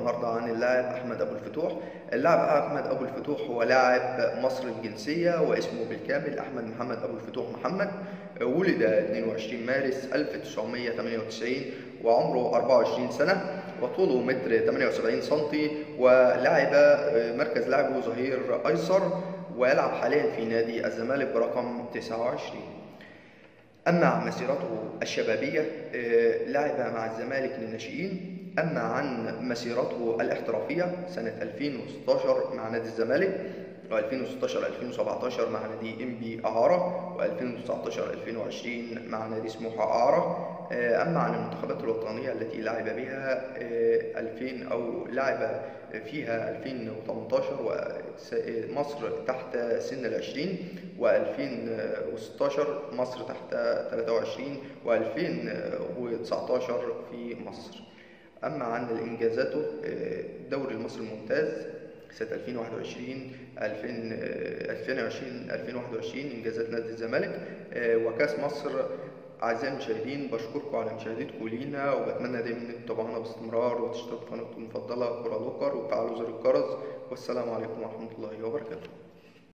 النهارده عن اللاعب احمد ابو الفتوح اللاعب احمد ابو الفتوح هو لاعب مصري الجنسيه واسمه بالكامل احمد محمد ابو الفتوح محمد ولد 22 مارس 1998 وعمره 24 سنه وطوله متر 78 سم ولعب مركز لعبه ظهير ايسر ويلعب حاليا في نادي الزمالك برقم 29 أما عن مسيرته الشبابية لعب مع الزمالك للناشئين أما عن مسيرته الاحترافية سنة 2016 مع نادي الزمالك و2016 2017 مع نادي انبي اعاره و2019 2020 مع نادي سموحه اعاره اما عن المنتخبات الوطنيه التي لعب بها 2000 او لعب فيها 2018 ومصر تحت سن العشرين و2016 مصر تحت 23 و2019 في مصر اما عن انجازاته الدوري المصري الممتاز سنة 2021 2020 2021 انجازات نادي الزمالك وكاس مصر اعزائي المشاهدين بشكركم على مشاهدتكم لينا وبتمنى دايما ان تتابعونا باستمرار وتشتركوا في قناتكم المفضله كوره لوكر وتفعلوا زر الجرس والسلام عليكم ورحمه الله وبركاته